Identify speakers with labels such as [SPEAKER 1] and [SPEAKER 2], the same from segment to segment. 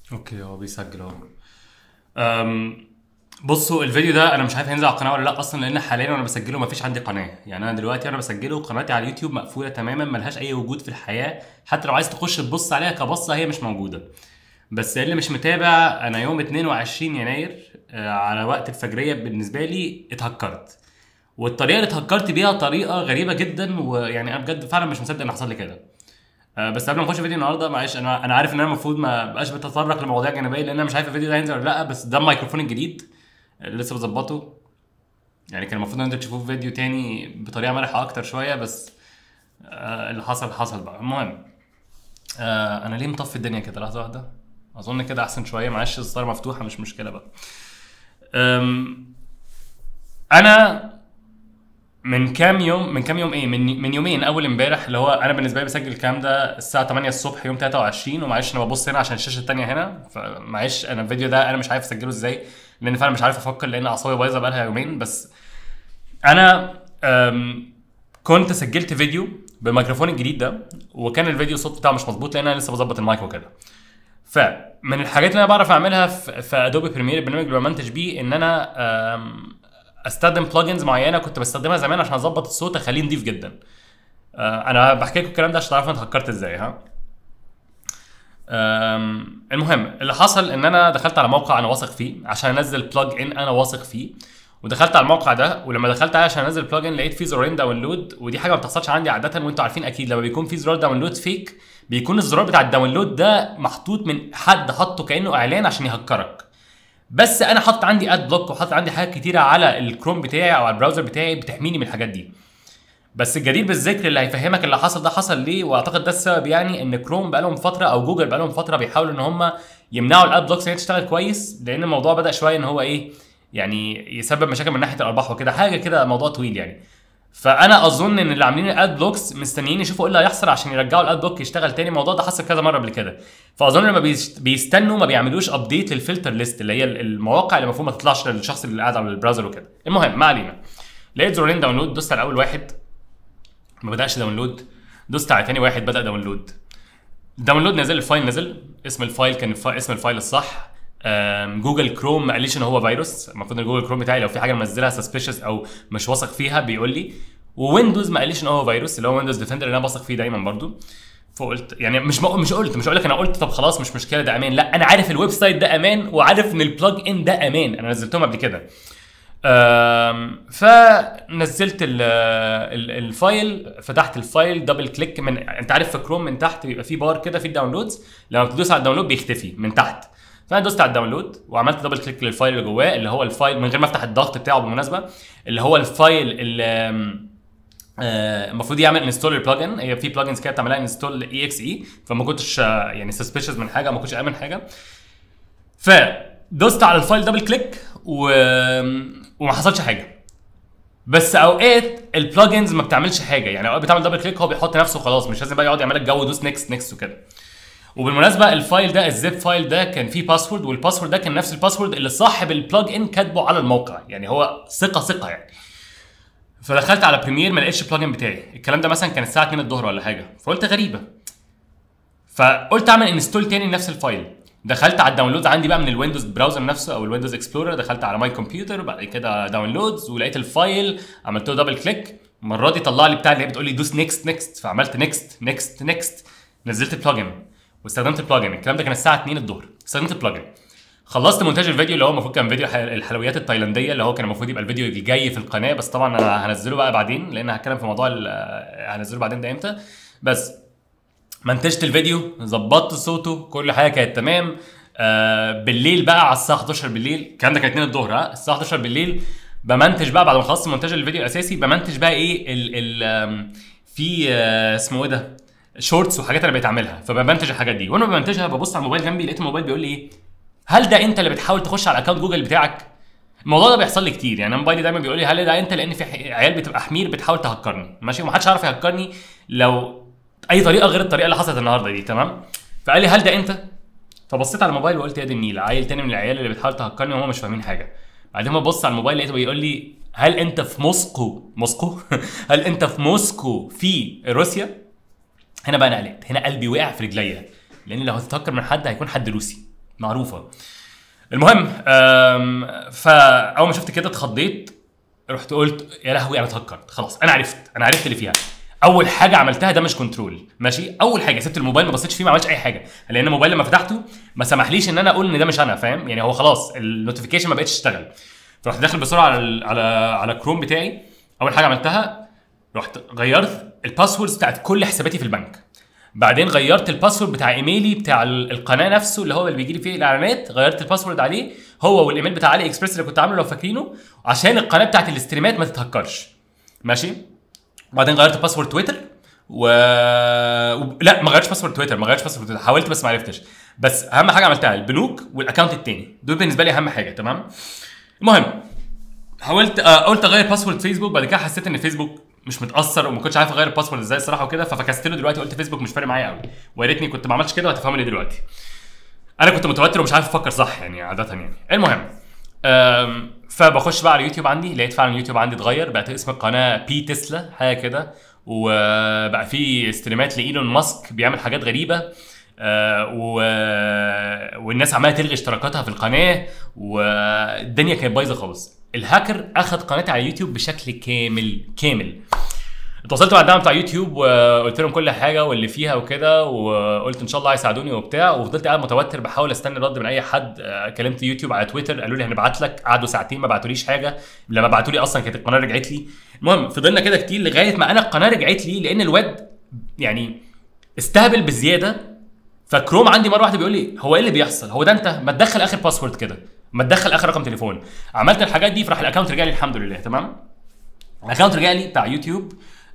[SPEAKER 1] اوكي هو بيسجل اهو أم، بصوا الفيديو ده انا مش عارف هينزل على القناه ولا لا اصلا لان حاليا وانا بسجله مفيش عندي قناه يعني انا دلوقتي وانا بسجله قناتي على اليوتيوب مقفوله تماما ملهاش اي وجود في الحياه حتى لو عايز تخش تبص عليها كبصه هي مش موجوده بس اللي مش متابع انا يوم 22 يناير آه، على وقت الفجريه بالنسبه لي اتهكرت والطريقه اللي اتهكرت بيها طريقه غريبه جدا ويعني انا بجد فعلا مش مصدق ان حصل لي كده آه، بس قبل ما نخش فيديو النهارده معلش انا انا عارف ان انا المفروض ما بقاش بتطرق لمواضيع جانبيه لان انا مش عارف الفيديو ده هينزل ولا لا بس ده الميكروفون الجديد اللي لسه بظبطه يعني كان المفروض ان انتوا تشوفوه في فيديو تاني بطريقه مرحه اكتر شويه بس آه اللي حصل حصل بقى المهم آه انا ليه مطفي الدنيا كده لحظه واحده اظن كده احسن شويه معلش الستاره مفتوحه مش مشكله بقى أم، انا من كام يوم من كام يوم ايه من من يومين اول امبارح اللي هو انا بالنسبه لي بسجل الكلام ده الساعه 8 الصبح يوم 23 ومعلش انا ببص هنا عشان الشاشه الثانيه هنا فمعلش انا الفيديو ده انا مش عارف اسجله ازاي لان فعلا مش عارف افكر لان اعصابي بايظه بقالها يومين بس انا أم، كنت سجلت فيديو بالميكروفون الجديد ده وكان الفيديو الصوت بتاعه مش مظبوط لان انا لسه بظبط المايك وكده فمن الحاجات اللي انا بعرف اعملها في, في ادوبي بريمير البرنامج اللي بمنتج بيه ان انا أم، استخدم بلجنز معينه كنت بستخدمها زمان عشان اظبط الصوت اخليه نضيف جدا آه، انا بحكي لكم الكلام ده عشان تعرفوا انا اتهكرت ازاي ها أم، المهم اللي حصل ان انا دخلت على موقع انا واثق فيه عشان انزل بلج ان انا واثق فيه ودخلت على الموقع ده ولما دخلت عليه عشان انزل بلج ان لقيت فيه زرارين داونلود ودي حاجه ما بتحصلش عندي عاده وانتوا عارفين اكيد لما بيكون في زرار داونلود فيك بيكون الزرار بتاع الداونلود ده محطوط من حد حطه كانه اعلان عشان يهكرك بس انا حاطط عندي اد بلوك وحاطط عندي حاجات كتيره على الكروم بتاعي او على البراوزر بتاعي بتحميني من الحاجات دي بس الجدير بالذكر اللي هيفهمك اللي حصل ده حصل ليه واعتقد ده السبب يعني ان كروم بقالهم فتره او جوجل بقالهم فتره بيحاولوا ان هم يمنعوا الاد بلوكس ان هي تشتغل كويس لان الموضوع بدا شويه ان هو ايه يعني يسبب مشاكل من ناحيه الارباح وكده حاجه كده موضوع طويل يعني فانا اظن ان اللي عاملين الاد بلوكس مستنيين يشوفوا ايه اللي هيحصل عشان يرجعوا الاد بلوك يشتغل تاني الموضوع ده حصل كذا مره قبل كده فاظن لما بيست- بيستنوا ما بيعملوش ابديت للفلتر ليست اللي هي المواقع اللي المفروض ما تطلعش للشخص اللي قاعد على البراوزر وكده المهم ما علينا لقيت زرارين داونلود دوست على اول واحد ما بداش داونلود دوست على تاني واحد بدا داونلود داونلود نزل الفايل نزل اسم الفايل كان الفا... اسم الفايل الصح آم، جوجل كروم ما قاليش ان هو فيروس المفروض ان جوجل كروم بتاعي لو في حاجه منزلها سسبيشس او مش واثق فيها بيقول لي وويندوز ما قاليش ان هو فيروس اللي هو ويندوز ديفندر اللي انا بثق فيه دايما برضو فقلت يعني مش م... مش قلت مش هقول لك انا قلت طب خلاص مش مشكله ده امان لا انا عارف الويب سايت ده امان وعارف ان البلج ان ده امان انا نزلتهم قبل كده أم، فنزلت ال ال الفايل فتحت الفايل دبل كليك من انت عارف في كروم من تحت بيبقى في بار كده في الداونلودز لما بتدوس على الداونلود بيختفي من تحت فانا دوست على الداونلود وعملت دبل كليك للفايل اللي جواه اللي هو الفايل من غير ما افتح الضغط بتاعه بالمناسبه اللي هو الفايل اللي أم، آه، المفروض يعمل انستول البلجن هي في بلجنز كده بتعملها انستول اي اكس اي فما كنتش آه، يعني سسبيشس من حاجه ما كنتش امن حاجه فدوست على الفايل دبل كليك و... وما حصلش حاجه بس اوقات البلجنز ما بتعملش حاجه يعني اوقات بتعمل دبل كليك هو بيحط نفسه خلاص مش لازم بقى يقعد يعمل لك جو دوس نيكست نيكست وكده وبالمناسبه الفايل ده الزيب فايل ده كان فيه باسورد والباسورد ده كان نفس الباسورد اللي صاحب البلج ان كاتبه على الموقع يعني هو ثقه ثقه يعني فدخلت على بريمير ما لقيتش البلجن بتاعي الكلام ده مثلا كان الساعه 2 الظهر ولا حاجه فقلت غريبه فقلت اعمل انستول تاني لنفس الفايل دخلت على الداونلودز عندي بقى من الويندوز براوزر نفسه او الويندوز اكسبلورر دخلت على ماي كمبيوتر بعد كده داونلودز ولقيت الفايل عملت له دبل كليك المره دي طلع لي بتاع اللي هي بتقول لي دوس نيكست نيكست فعملت نيكست نيكست نيكست نزلت البلجن واستخدمت البلجن الكلام ده كان الساعه 2 الظهر استخدمت البلجن خلصت مونتاج الفيديو اللي هو المفروض كان فيديو حل- الحلويات التايلانديه اللي هو كان المفروض يبقى الفيديو الجاي في القناه بس طبعا انا هنزله بقى بعدين لان هتكلم في موضوع ال- هنزله بعدين ده امتى بس منتجت الفيديو ظبطت صوته كل حاجه كانت تمام آه بالليل بقى على الساعه 11 بالليل الكلام ده كان 2 الظهر ها الساعه 11 بالليل بمنتج بقى بعد ما خلصت مونتاج الفيديو الاساسي بمنتج بقى ايه ال ال آم، في آه اسمه ايه ده شورتس وحاجات انا بقيت اعملها فبمنتج الحاجات دي وانا بمنتجها ببص على الموبايل جنبي لقيت الموبايل بيقول لي ايه هل ده انت اللي بتحاول تخش على اكونت جوجل بتاعك الموضوع ده بيحصل لي كتير يعني انا موبايلي دايما بيقول لي هل ده انت لان في ح- عيال بتبقى حمير بتحاول تهكرني ماشي ومحدش عارف يهكرني لو اي طريقه غير الطريقه اللي حصلت النهارده دي تمام فقال لي هل ده انت فبصيت على الموبايل وقلت يا دي النيل عيل تاني من العيال اللي بتحاول تهكرني وهم مش فاهمين حاجه بعدين ما ببص على الموبايل لقيته بيقول لي هل انت في موسكو موسكو هل انت في موسكو في روسيا هنا بقى انا قلقت هنا قلبي وقع في رجليا لان لو هتتهكر من حد هيكون حد روسي معروفه المهم أم، فاول ما شفت كده اتخضيت رحت قلت يا لهوي انا اتهكرت خلاص انا عرفت انا عرفت اللي فيها اول حاجه عملتها ده مش كنترول ماشي اول حاجه سبت الموبايل ما بصيتش فيه ما عملتش اي حاجه لان الموبايل لما فتحته ما سمحليش ان انا اقول ان ده مش انا فاهم يعني هو خلاص النوتيفيكيشن ما بقتش تشتغل فرحت داخل بسرعه على ال- على على كروم بتاعي اول حاجه عملتها رحت غيرت الباسوردز بتاعت كل حساباتي في البنك بعدين غيرت الباسورد بتاع ايميلي بتاع ال- القناه نفسه اللي هو اللي بيجي لي فيه الاعلانات غيرت الباسورد عليه هو والايميل بتاع علي اكسبريس اللي كنت عامله لو فاكرينه عشان القناه بتاعت الاستريمات ما تتهكرش ماشي بعدين غيرت باسورد تويتر و... و... لا ما غيرتش باسورد تويتر ما غيرتش باسورد تويتر حاولت بس ما عرفتش بس اهم حاجه عملتها البنوك والاكونت التاني دول بالنسبه لي اهم حاجه تمام المهم حاولت آه قلت اغير باسورد فيسبوك بعد كده حسيت ان فيسبوك مش متاثر وما كنتش عارف اغير الباسورد ازاي الصراحه وكده ففكست له دلوقتي قلت فيسبوك مش فارق معايا قوي ويا ريتني كنت ما عملتش كده وهتفهموا ليه دلوقتي انا كنت متوتر ومش عارف افكر صح يعني عاده يعني المهم أم، فبخش بقى على اليوتيوب عندي لقيت فعلا اليوتيوب عندي اتغير بقت اسم القناه بي تسلا حاجه كده وبقى في استريمات لايلون ماسك بيعمل حاجات غريبه آه، و... والناس عماله تلغي اشتراكاتها في القناه والدنيا كانت بايظه خالص الهاكر اخذ قناتي على اليوتيوب بشكل كامل كامل اتواصلت مع الدعم بتاع يوتيوب وقلت لهم كل حاجه واللي فيها وكده وقلت ان شاء الله هيساعدوني وبتاع وفضلت قاعد متوتر بحاول استنى رد من اي حد آه، كلمت يوتيوب على تويتر قالوا لي هنبعت لك قعدوا ساعتين ما بعتوليش حاجه لما بعتوا لي اصلا كانت القناه رجعت لي المهم فضلنا كده كتير لغايه ما انا القناه رجعت لي لان الواد يعني استهبل بزياده فكروم عندي مره واحده بيقول لي هو ايه اللي بيحصل هو ده انت ما تدخل اخر باسورد كده ما تدخل اخر رقم تليفون عملت الحاجات دي فراح الاكونت رجع لي الحمد لله تمام الاكونت رجع لي بتاع يوتيوب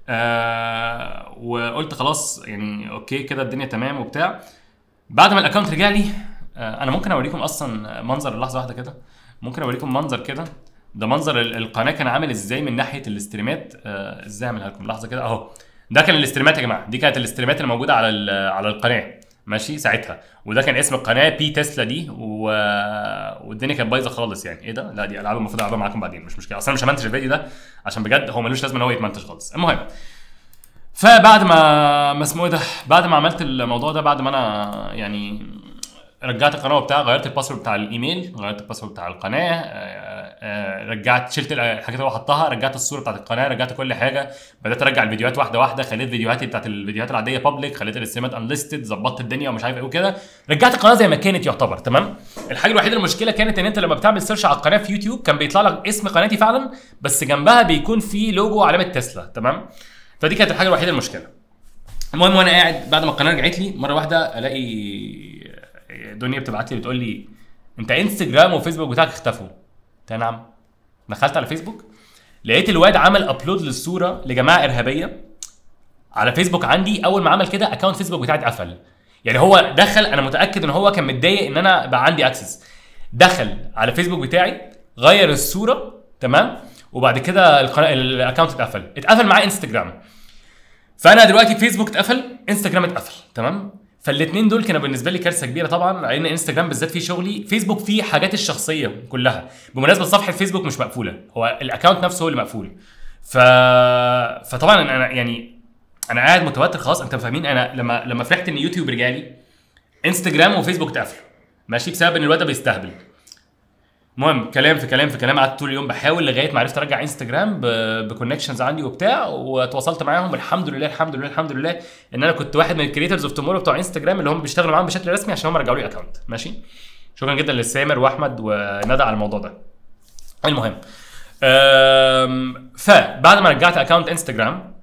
[SPEAKER 1] آه وقلت خلاص يعني اوكي كده الدنيا تمام وبتاع بعد ما الاكونت رجع لي آه انا ممكن اوريكم اصلا منظر لحظه واحده كده ممكن اوريكم منظر كده ده منظر ال- القناه كان عامل ازاي من ناحيه الاستريمات آه ازاي اعملها لكم لحظه كده اهو ده كان الاستريمات يا جماعه دي كانت الاستريمات اللي موجوده على ال- على القناه ماشي ساعتها وده كان اسم القناه بي تسلا دي و... والدنيا كانت بايظه خالص يعني ايه ده لا دي العاب المفروض العبها معاكم بعدين مش مشكله اصلا مش همنتج الفيديو ده عشان بجد هو ملوش لازمه ان هو يتمنتج خالص المهم فبعد ما ما اسمه ايه ده بعد ما عملت الموضوع ده بعد ما انا يعني رجعت القناه وبتاع غيرت الباسورد بتاع الايميل غيرت الباسورد بتاع القناه آه، آه، رجعت شلت الحاجات اللي هو حطها رجعت الصوره بتاعت القناه رجعت كل حاجه بدات ارجع الفيديوهات واحده واحده خليت فيديوهاتي بتاعت الفيديوهات العاديه بابليك خليت الاستريمات انليستد ظبطت الدنيا ومش عارف ايه وكده رجعت القناه زي ما كانت يعتبر تمام الحاجه الوحيده المشكله كانت ان انت لما بتعمل سيرش على القناه في يوتيوب كان بيطلع لك اسم قناتي فعلا بس جنبها بيكون في لوجو علامه تسلا تمام فدي كانت الحاجه الوحيده المشكله المهم وانا قاعد بعد ما القناه رجعت لي مره واحده الاقي دنيا بتبعت لي بتقول لي انت انستجرام وفيسبوك بتاعك اختفوا قلت لها نعم دخلت على فيسبوك لقيت الواد عمل ابلود للصوره لجماعه ارهابيه على فيسبوك عندي اول ما عمل كده اكونت فيسبوك بتاعي اتقفل يعني هو دخل انا متاكد ان هو كان متضايق ان انا بقى عندي اكسس دخل على فيسبوك بتاعي غير الصوره تمام وبعد كده القناه الاكونت اتقفل اتقفل معاه انستجرام فانا دلوقتي فيسبوك اتقفل انستجرام اتقفل تمام فالاثنين دول كانوا بالنسبه لي كارثه كبيره طبعا لان انستجرام بالذات فيه شغلي فيسبوك فيه حاجاتي الشخصيه كلها بمناسبه صفحه فيسبوك مش مقفوله هو الاكونت نفسه هو اللي مقفول ف فطبعا انا يعني انا قاعد متوتر خلاص انت فاهمين انا لما لما فرحت ان يوتيوب رجع لي انستجرام وفيسبوك اتقفلوا ماشي بسبب ان الواد ده بيستهبل المهم كلام في كلام في كلام قعدت طول اليوم بحاول لغايه ما عرفت ارجع انستجرام بكونكشنز عندي وبتاع وتواصلت معاهم الحمد لله الحمد لله الحمد لله ان انا كنت واحد من الكريترز اوف تومورو بتوع انستجرام اللي هم بيشتغلوا معاهم بشكل رسمي عشان هم رجعوا لي اكونت ماشي شكرا جدا لسامر واحمد وندى على الموضوع ده المهم أم، فبعد ما رجعت اكونت انستجرام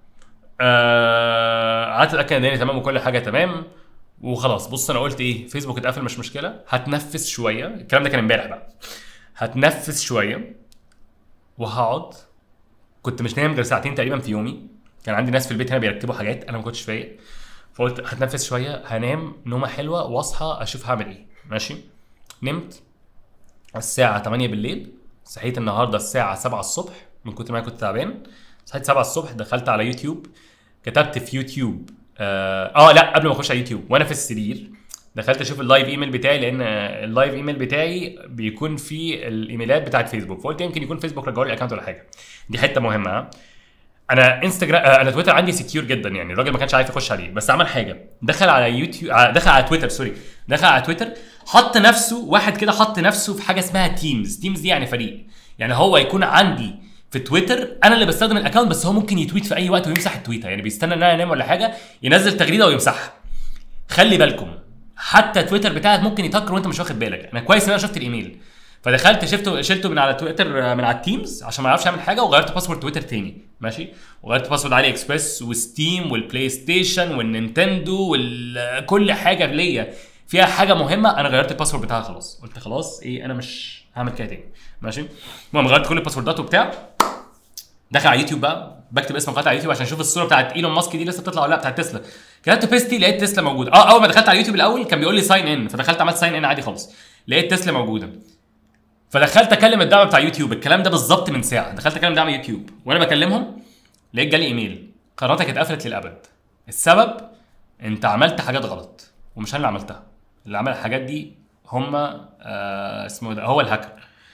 [SPEAKER 1] أه، قعدت اتاكد ان الدنيا تمام وكل حاجه تمام وخلاص بص انا قلت ايه فيسبوك اتقفل مش مشكله هتنفس شويه الكلام ده كان امبارح بقى هتنفس شويه وهقعد كنت مش نايم غير ساعتين تقريبا في يومي كان عندي ناس في البيت هنا بيرتبوا حاجات انا ما كنتش فايق فقلت هتنفس شويه هنام نومه حلوه واصحى اشوف هعمل ايه ماشي نمت الساعه 8 بالليل صحيت النهارده الساعه 7 الصبح من كتر ما أنا كنت تعبان صحيت 7 الصبح دخلت على يوتيوب كتبت في يوتيوب اه, آه لا قبل ما اخش على يوتيوب وانا في السرير دخلت اشوف اللايف ايميل بتاعي لان آه، اللايف ايميل بتاعي بيكون فيه الايميلات بتاعت فيسبوك فقلت يمكن يكون فيسبوك رجعوا لي الاكونت ولا حاجه دي حته مهمه ها انا انستجرام آه، انا تويتر عندي سكيور جدا يعني الراجل ما كانش عارف يخش عليه بس عمل حاجه دخل على يوتيوب آه، دخل على تويتر سوري دخل على تويتر حط نفسه واحد كده حط نفسه في حاجه اسمها تيمز تيمز دي يعني فريق يعني هو يكون عندي في تويتر انا اللي بستخدم الاكونت بس هو ممكن يتويت في اي وقت ويمسح التويته يعني بيستنى ان انا انام ولا حاجه ينزل تغريده ويمسحها خلي بالكم حتى تويتر بتاعك ممكن يتهكر وانت مش واخد بالك انا كويس ان انا شفت الايميل فدخلت شفته شلته من على تويتر من على التيمز عشان ما اعرفش اعمل حاجه وغيرت باسورد تويتر تاني ماشي وغيرت باسورد علي اكسبريس وستيم والبلاي ستيشن والنينتندو وكل حاجه ليا فيها حاجه مهمه انا غيرت الباسورد بتاعها خلاص قلت خلاص ايه انا مش هعمل كده تاني ماشي المهم غيرت كل الباسوردات وبتاع داخل على يوتيوب بقى بكتب اسم قناه على يوتيوب عشان اشوف الصوره بتاعت ايلون ماسك دي لسه بتطلع ولا لا بتاعت تسلا كتبت بيستي لقيت تسلا موجوده اه اول ما دخلت على اليوتيوب الاول كان بيقول لي ساين ان فدخلت عملت ساين ان عادي خالص لقيت تسلا موجوده فدخلت اكلم الدعم بتاع يوتيوب الكلام ده بالظبط من ساعه دخلت اكلم دعم يوتيوب وانا بكلمهم لقيت جالي ايميل قناتك اتقفلت للابد السبب انت عملت حاجات غلط ومش انا اللي عملتها اللي عمل الحاجات دي هم آه اسمه ده هو الهاكر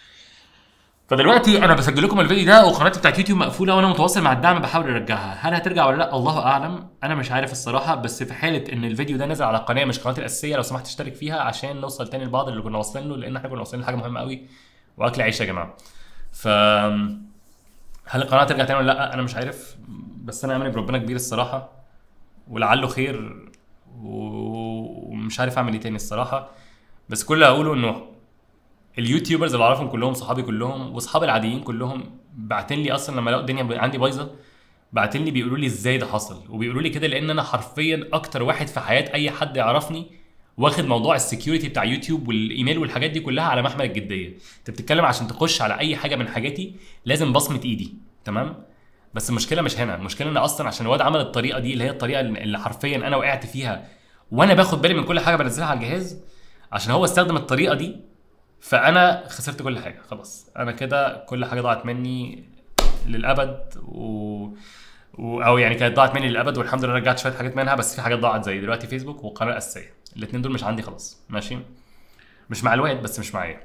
[SPEAKER 1] فدلوقتي انا بسجل لكم الفيديو ده وقناتي بتاعت يوتيوب مقفوله وانا متواصل مع الدعم بحاول ارجعها هل هترجع ولا لا الله اعلم انا مش عارف الصراحه بس في حاله ان الفيديو ده نزل على القناه مش قناتي الاساسيه لو سمحت اشترك فيها عشان نوصل تاني لبعض اللي كنا واصلين له لان احنا كنا واصلين لحاجه مهمه قوي واكل عيش يا جماعه ف هل القناه ترجع تاني ولا لا انا مش عارف بس انا املي بربنا كبير الصراحه ولعله خير و- ومش عارف اعمل ايه تاني الصراحه بس كل اللي هقوله انه اليوتيوبرز اللي اعرفهم كلهم صحابي كلهم واصحابي العاديين كلهم باعتين لي اصلا لما لقوا الدنيا عندي بايظه باعتين لي بيقولوا لي ازاي ده حصل وبيقولوا لي كده لان انا حرفيا اكتر واحد في حياه اي حد يعرفني واخد موضوع السكيورتي بتاع يوتيوب والايميل والحاجات دي كلها على محمل الجديه انت بتتكلم عشان تخش على اي حاجه من حاجاتي لازم بصمه ايدي تمام بس المشكله مش هنا المشكله ان اصلا عشان الواد عمل الطريقه دي اللي هي الطريقه اللي حرفيا انا وقعت فيها وانا باخد بالي من كل حاجه بنزلها على الجهاز عشان هو استخدم الطريقه دي فانا خسرت كل حاجه خلاص انا كده كل حاجه ضاعت مني للابد و... و... او يعني كانت ضاعت مني للابد والحمد لله رجعت شويه حاجات منها بس في حاجات ضاعت زي دلوقتي فيسبوك والقناه الاساسيه الاثنين دول مش عندي خلاص ماشي مش مع الواد بس مش معايا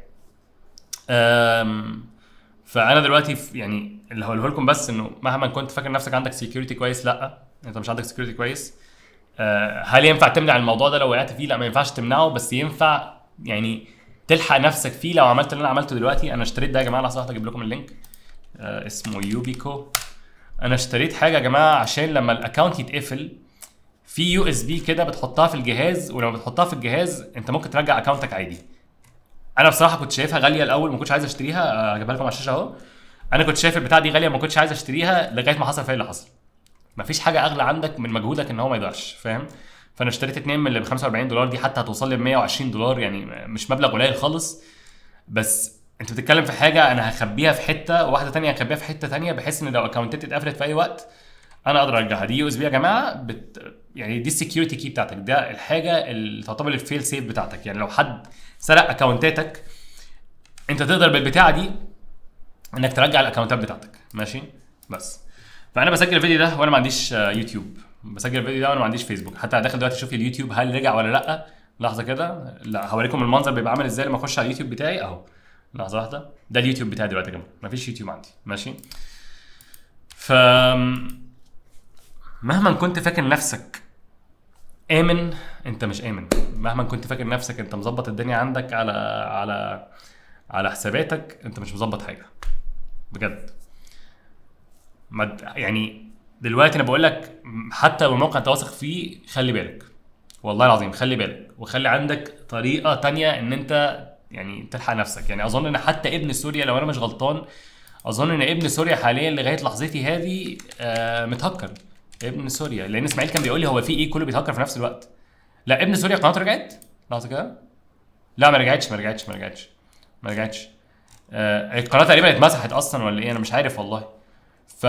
[SPEAKER 1] أم... فانا دلوقتي في يعني اللي هقوله لكم بس انه مهما كنت فاكر نفسك عندك سكيورتي كويس لا انت مش عندك سكيورتي كويس أه هل ينفع تمنع الموضوع ده لو وقعت فيه لا ما ينفعش تمنعه بس ينفع يعني تلحق نفسك فيه لو عملت اللي انا عملته دلوقتي انا اشتريت ده يا جماعه لحظه واحده اجيب لكم اللينك آه اسمه يوبيكو انا اشتريت حاجه يا جماعه عشان لما الاكونت يتقفل في يو اس بي كده بتحطها في الجهاز ولما بتحطها في الجهاز انت ممكن ترجع اكونتك عادي انا بصراحه كنت شايفها غاليه الاول ما كنتش عايز اشتريها اجيبها لكم على الشاشه اهو انا كنت شايف البتاعه دي غاليه ما كنتش عايز اشتريها لغايه ما حصل فيها اللي حصل مفيش حاجه اغلى عندك من مجهودك ان هو ما يضيعش فاهم فانا اشتريت اتنين من اللي ب 45 دولار دي حتى هتوصل لي ب 120 دولار يعني مش مبلغ قليل خالص بس انت بتتكلم في حاجه انا هخبيها في حته وواحده تانية هخبيها في حته تانية بحيث ان لو اكونتات اتقفلت في اي وقت انا اقدر ارجعها دي يو اس بي يا جماعه بت... يعني دي السكيورتي كي بتاعتك ده الحاجه اللي تعتبر الفيل سيف بتاعتك يعني لو حد سرق اكونتاتك انت تقدر بالبتاعه دي انك ترجع الاكونتات بتاعتك ماشي بس فانا بسجل الفيديو ده وانا ما عنديش آه، يوتيوب بسجل الفيديو ده وانا ما عنديش فيسبوك حتى داخل دلوقتي اشوف اليوتيوب هل رجع ولا لا لحظه كده لا هوريكم المنظر بيبقى عامل ازاي لما اخش على اليوتيوب بتاعي اهو لحظه واحده ده اليوتيوب بتاعي دلوقتي يا جماعه مفيش يوتيوب عندي ماشي ف مهما كنت فاكر نفسك امن انت مش امن مهما كنت فاكر نفسك انت مظبط الدنيا عندك على على على حساباتك انت مش مظبط حاجه بجد ما د- يعني دلوقتي انا بقول لك حتى لو الموقع انت واثق فيه خلي بالك والله العظيم خلي بالك وخلي عندك طريقه تانية ان انت يعني تلحق نفسك يعني اظن ان حتى ابن سوريا لو انا مش غلطان اظن ان ابن سوريا حاليا لغايه لحظتي هذه آه متهكر ابن سوريا لان اسماعيل كان بيقول لي هو في ايه كله بيتهكر في نفس الوقت لا ابن سوريا قناته رجعت لحظه كده لا ما رجعتش ما رجعتش ما رجعتش ما رجعتش آه القناه تقريبا اتمسحت اصلا ولا ايه انا مش عارف والله ف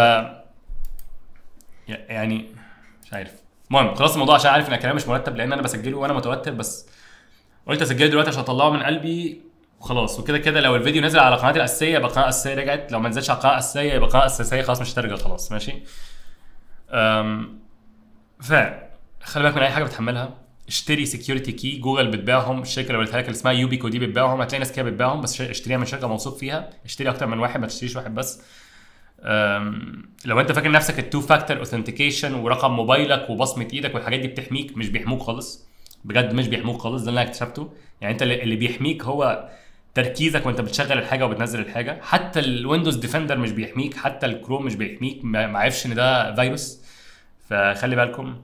[SPEAKER 1] يعني مش عارف المهم خلاص الموضوع عشان عارف ان الكلام مش مرتب لان انا بسجله وانا متوتر بس قلت اسجله دلوقتي عشان اطلعه من قلبي وخلاص وكده كده لو الفيديو نزل على قناتي الاساسيه يبقى القناه الاساسيه رجعت لو ما نزلش على القناه الاساسيه يبقى القناه الاساسيه خلاص مش هترجع خلاص ماشي أم ف خلي بالك من اي حاجه بتحملها اشتري سكيورتي كي جوجل بتبيعهم الشركه اللي قلتها لك اللي اسمها يوبيكو دي بتبيعهم هتلاقي ناس كده بتبيعهم بس اشتريها من شركه موثوق فيها اشتري اكتر من واحد ما تشتريش واحد بس أم، لو انت فاكر نفسك التو فاكتور اوثنتيكيشن ورقم موبايلك وبصمه ايدك والحاجات دي بتحميك مش بيحموك خالص بجد مش بيحموك خالص ده اللي انا اكتشفته يعني انت اللي اللي بيحميك هو تركيزك وانت بتشغل الحاجه وبتنزل الحاجه حتى الويندوز ديفندر مش بيحميك حتى الكروم مش بيحميك ما ما عرفش ان ده فيروس فخلي بالكم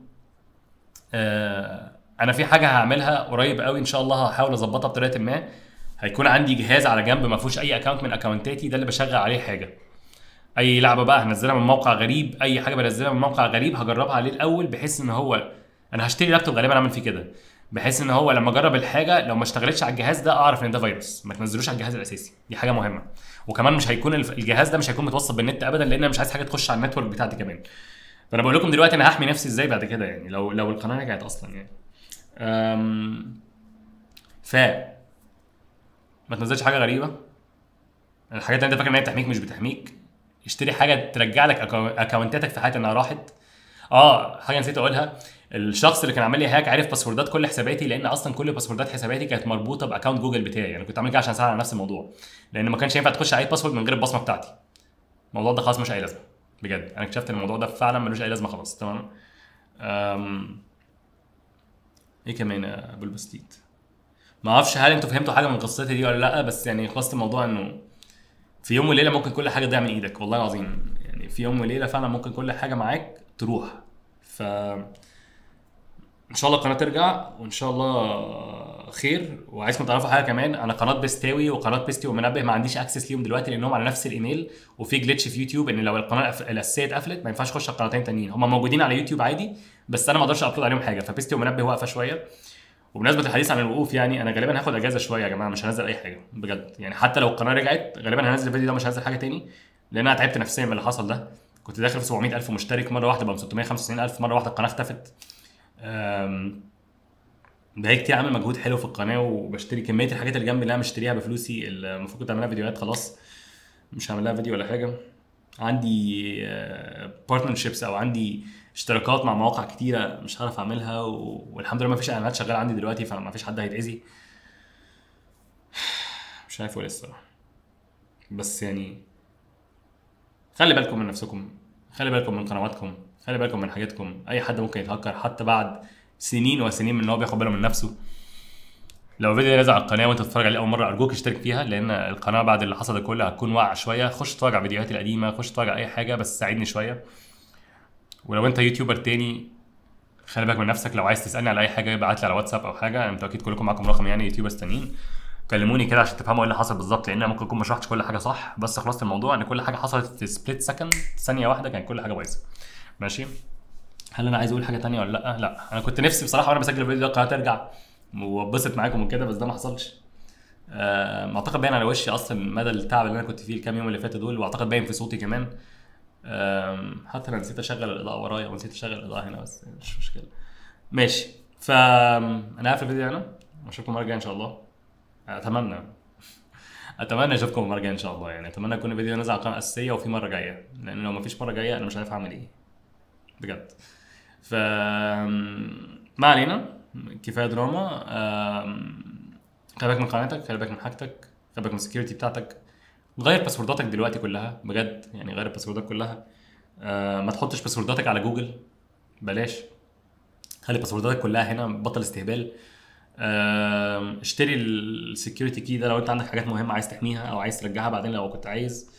[SPEAKER 1] آه انا في حاجه هعملها قريب قوي ان شاء الله هحاول اظبطها بطريقه ما هيكون عندي جهاز على جنب ما فيهوش اي اكونت من اكونتاتي ده اللي بشغل عليه حاجه اي لعبه بقى هنزلها من موقع غريب اي حاجه بنزلها من موقع غريب هجربها عليه الاول بحيث ان هو انا هشتري لابتوب غالبا اعمل فيه كده بحيث ان هو لما اجرب الحاجه لو ما اشتغلتش على الجهاز ده اعرف ان ده فيروس ما تنزلوش على الجهاز الاساسي دي حاجه مهمه وكمان مش هيكون الف- الجهاز ده مش هيكون متوصل بالنت ابدا لان انا مش عايز حاجه تخش على النتورك بتاعتي كمان فانا بقول لكم دلوقتي انا هحمي نفسي ازاي بعد كده يعني لو لو القناه رجعت اصلا يعني أم... ف ما تنزلش حاجه غريبه الحاجات اللي انت فاكر ان هي بتحميك مش بتحميك اشتري حاجه ترجع لك أكو- اكونتاتك في حاله انها راحت اه حاجه نسيت اقولها الشخص اللي كان عامل لي هاك عارف باسوردات كل حساباتي لان اصلا كل باسوردات حساباتي كانت مربوطه باكونت جوجل بتاعي يعني كنت عامل كده عشان اساعد على نفس الموضوع لان ما كانش ينفع تخش على اي باسورد من غير البصمه بتاعتي الموضوع ده خلاص مش اي لازمه بجد انا اكتشفت ان الموضوع ده فعلا ملوش اي لازمه خلاص تمام أم... ايه كمان يا ابو البستيت ما اعرفش هل انتوا فهمتوا حاجه من قصتي دي ولا لا بس يعني خلاصه الموضوع انه في يوم وليله ممكن كل حاجه تضيع من ايدك والله العظيم يعني في يوم وليله فعلا ممكن كل حاجه معاك تروح ف ان شاء الله القناه ترجع وان شاء الله خير وعايزكم تعرفوا حاجه كمان انا قناه بيستاوي وقناه بيستي ومنبه ما عنديش اكسس ليهم دلوقتي لانهم على نفس الايميل وفي جلitch في يوتيوب ان لو القناه الأف- الاساسيه اتقفلت ما ينفعش اخش على قناتين تانيين هم موجودين على يوتيوب عادي بس انا ما اقدرش ابلود عليهم حاجه فبيستي ومنبه واقفه شويه وبمناسبه الحديث عن الوقوف يعني انا غالبا هاخد اجازه شويه يا جماعه مش هنزل اي حاجه بجد يعني حتى لو القناه رجعت غالبا هنزل الفيديو ده مش هنزل حاجه تاني لان انا تعبت نفسيا من اللي حصل ده كنت داخل في 700000 مشترك مره واحده بقى 695000 مره واحده القناه اختفت أم، بقالي كتير عامل مجهود حلو في القناه وبشتري كميه الحاجات اللي جنبي اللي انا مشتريها بفلوسي اللي المفروض كنت اعملها فيديوهات خلاص مش هعمل لها فيديو ولا حاجه عندي بارتنرشيبس او عندي اشتراكات مع مواقع كتيره مش هعرف اعملها و... والحمد لله ما فيش اعلانات شغاله عندي دلوقتي فما فيش حد هيتاذي مش عارف اقول ايه الصراحه بس يعني خلي بالكم من نفسكم خلي بالكم من قنواتكم خلي بالكم من حاجاتكم اي حد ممكن يتهكر حتى بعد سنين وسنين من ان هو بياخد باله من نفسه لو الفيديو ده نزل على القناه وانت بتتفرج عليه اول مره ارجوك اشترك فيها لان القناه بعد اللي حصل ده كله هتكون واقعه شويه خش اتفرج على فيديوهاتي القديمه خش اتفرج على اي حاجه بس ساعدني شويه ولو انت يوتيوبر تاني خلي بالك من نفسك لو عايز تسالني على اي حاجه ابعت لي على واتساب او حاجه انتوا اكيد كلكم معاكم رقم يعني يوتيوبرز تانيين كلموني كده عشان تفهموا ايه اللي حصل بالظبط لان انا ممكن اكون ما شرحتش كل حاجه صح بس خلاصه الموضوع ان كل حاجه حصلت في سبليت سكند ثانيه واحده كانت كل حاجه بايظه ماشي هل انا عايز اقول حاجه تانية ولا لا لا انا كنت نفسي بصراحه وانا بسجل الفيديو ده القناه ترجع واتبسط معاكم وكده بس ده ما حصلش آه، اعتقد باين على وشي اصلا مدى التعب اللي انا كنت فيه الكام يوم اللي فاتوا دول واعتقد باين في صوتي كمان آم، حتى انا نسيت اشغل الاضاءه ورايا ونسيت اشغل الاضاءه هنا بس مش مشكله ماشي ف انا هقفل الفيديو هنا واشوفكم المره الجايه ان شاء الله اتمنى اتمنى اشوفكم المره الجايه ان شاء الله يعني اتمنى يكون الفيديو نازل على القناه الاساسيه وفي مره جايه لان لو مفيش مره جايه انا مش عارف اعمل ايه بجد ف ما علينا كفايه دراما آم، خلي بالك من قناتك خلي بالك من حاجتك خلي بالك من السكيورتي بتاعتك غير باسورداتك دلوقتي كلها بجد يعني غير الباسوردات كلها آه ما تحطش باسورداتك على جوجل بلاش خلي باسورداتك كلها هنا بطل استهبال آم، اشتري السكيورتي كي ده لو انت عندك حاجات مهمه عايز تحميها او عايز ترجعها بعدين لو كنت عايز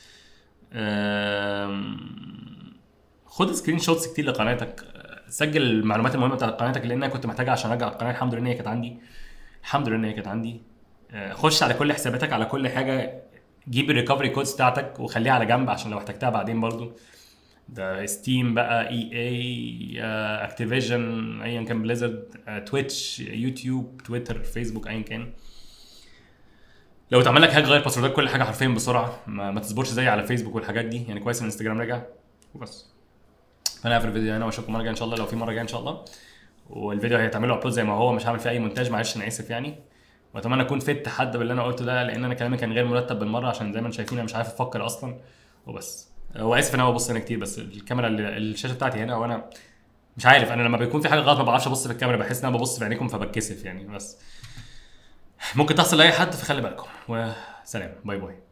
[SPEAKER 1] آم، خد سكرين شوتس كتير لقناتك سجل المعلومات المهمه بتاعت قناتك لان انا كنت محتاجها عشان ارجع القناه الحمد لله ان هي كانت عندي الحمد لله ان هي كانت عندي آه، خش على كل حساباتك على كل حاجه جيب الريكفري كودز بتاعتك وخليها على جنب عشان لو احتجتها بعدين برضو ده ستيم بقى اي اي اكتيفيجن ايا كان بليزرد تويتش يوتيوب تويتر فيسبوك ايا كان لو اتعمل لك هاك غير باسوردات كل حاجه حرفيا بسرعه ما, ما تصبرش زي على فيسبوك والحاجات دي يعني كويس ان الانستجرام رجع وبس فانا هقفل الفيديو هنا واشوفكم المره الجايه ان شاء الله لو في مره جايه ان شاء الله والفيديو هيتعمل له ابلود زي ما هو مش هعمل فيه اي مونتاج معلش انا اسف يعني واتمنى اكون فدت حد باللي انا قلته ده لان انا كلامي كان غير مرتب بالمره عشان زي ما انتم شايفين انا مش عارف افكر اصلا وبس واسف ان انا ببص هنا كتير بس الكاميرا اللي الشاشه بتاعتي هنا وانا مش عارف انا لما بيكون في حاجه غلط ما بعرفش ابص في الكاميرا بحس ان انا ببص في عينيكم فبتكسف يعني بس ممكن تحصل لاي حد فخلي بالكم وسلام باي باي